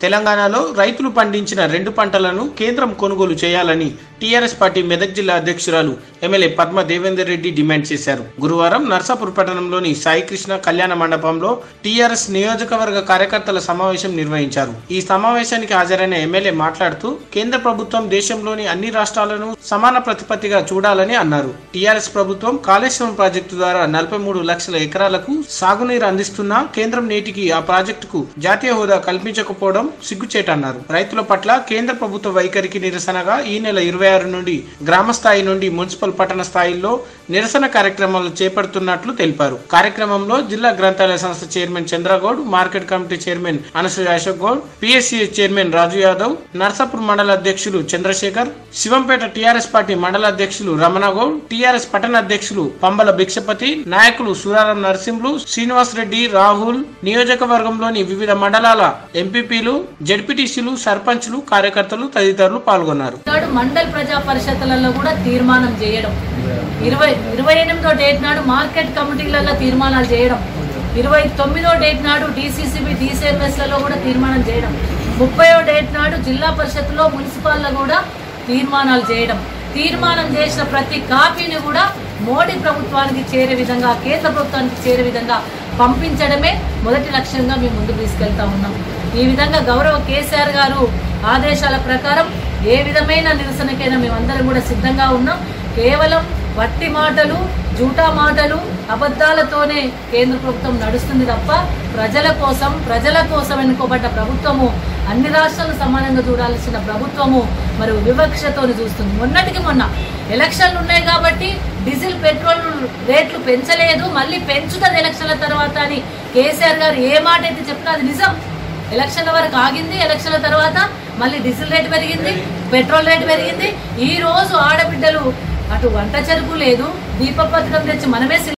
తెలంగాణలో రైతులు పండించిన రెండు పంటలను కేంద్రం కొనుగోలు చేయాలని టీఆర్ఎస్ పార్టీ మెదక్ జిల్లా అధ్యక్షురాలు ఎమ్మెల్యే పద్మ దేవేందర్ రెడ్డి డిమాండ్ చేశారు గురువారం నర్సాపూర్ పట్టణంలోని సాయికృష్ణ కళ్యాణ మండపంలో టీఆర్ఎస్ నియోజకవర్గ కార్యకర్తల సమావేశం నిర్వహించారు ఈ సమావేశానికి హాజరైన ఎమ్మెల్యే మాట్లాడుతూ కేంద్ర ప్రభుత్వం దేశంలోని అన్ని రాష్ట్రాలను సమాన ప్రతిపత్తిగా చూడాలని అన్నారు టీఆర్ఎస్ ప్రభుత్వం కాళేశ్వరం ప్రాజెక్టు ద్వారా నలభై మూడు లక్షల ఎకరాలకు సాగునీరు అందిస్తున్నా కేంద్రం నేటికి ఆ ప్రాజెక్టుకు జాతీయ హోదా కల్పించకపోవడం సిగ్గుచేటన్నారు రైతుల పట్ల కేంద్ర ప్రభుత్వ వైఖరికి నిరసనగా ఈ నెల ఇరవై ఆరు నుండి గ్రామ స్థాయి నుండి మున్సిపల్ పట్టణ స్థాయిల్లో నిరసన కార్యక్రమాలు చేపడుతున్నట్లు తెలిపారు కార్యక్రమంలో జిల్లా గ్రంథాలయ సంస్థ chairman Chandragoud market committee chairman Anasuya Ashok Goud PSC chairman Raju Yadav Narsapur మండల అధ్యక్షులు చంద్రశేఖర్ శివంపేట టీఆర్ఎస్ పార్టీ మండల అధ్యక్షులు రమణ గౌడ్ టీఆర్ఎస్ పట్టణ అధ్యక్షులు పంబల భిక్షపతి నాయకులు సూరారం నరసింహులు శ్రీనివాస్ రెడ్డి రాహుల్ నియోజకవర్గంలోని వివిధ మండలాల ఎంపీపీలు జడ్పీటీసీలు సర్పంచ్లు కార్యకర్తలు తదితరులు పాల్గొన్నారు నాడు మండల్ ప్రజా పరిషత్లలో కూడా తీర్మానం చేయడం ఇరవై ఇరవై ఎనిమిదో డేట్ నాడు మార్కెట్ కమిటీలలో తీర్మానాలు చేయడం ఇరవై తొమ్మిదో డేట్ నాడు డీసీసీబీ డీసీఎంఎస్లలో కూడా తీర్మానం చేయడం ముప్పయో డేట్ నాడు జిల్లా పరిషత్లో మున్సిపాల్లో కూడా తీర్మానాలు చేయడం తీర్మానం చేసిన ప్రతి కాపీని కూడా మోడీ ప్రభుత్వానికి చేరే విధంగా కేంద్ర ప్రభుత్వానికి చేరే విధంగా పంపించడమే మొదటి లక్ష్యంగా మేము ముందుకు తీసుకెళ్తా ఉన్నాం ఈ విధంగా గౌరవ కేసీఆర్ గారు ఆదేశాల ప్రకారం ఏ విధమైన నిరసనకైనా మేమందరం కూడా సిద్ధంగా ఉన్నాం కేవలం వట్టి మాటలు జూటా మాటలు అబద్ధాలతోనే కేంద్ర ప్రభుత్వం నడుస్తుంది తప్ప ప్రజల కోసం ప్రజల కోసం ఎన్నుకోబడ్డ ప్రభుత్వము అన్ని రాష్ట్రాలు సమానంగా చూడాల్సిన ప్రభుత్వము మరి వివక్షతోని చూస్తుంది మొన్నటికి మొన్న ఎలక్షన్లు ఉన్నాయి కాబట్టి డీజిల్ పెట్రోల్ రేట్లు పెంచలేదు మళ్ళీ పెంచుతుంది ఎలక్షన్ల తర్వాత అని కేసీఆర్ గారు ఏ మాట అయితే చెప్పినా అది నిజం ఎలక్షన్ల వరకు ఆగింది ఎలక్షన్ల తర్వాత మళ్ళీ డీజిల్ రేటు పెరిగింది పెట్రోల్ రేటు పెరిగింది ఈ రోజు ఆడబిడ్డలు అటు వంట చెరుకు లేదు దీప పథకం తెచ్చి మనమే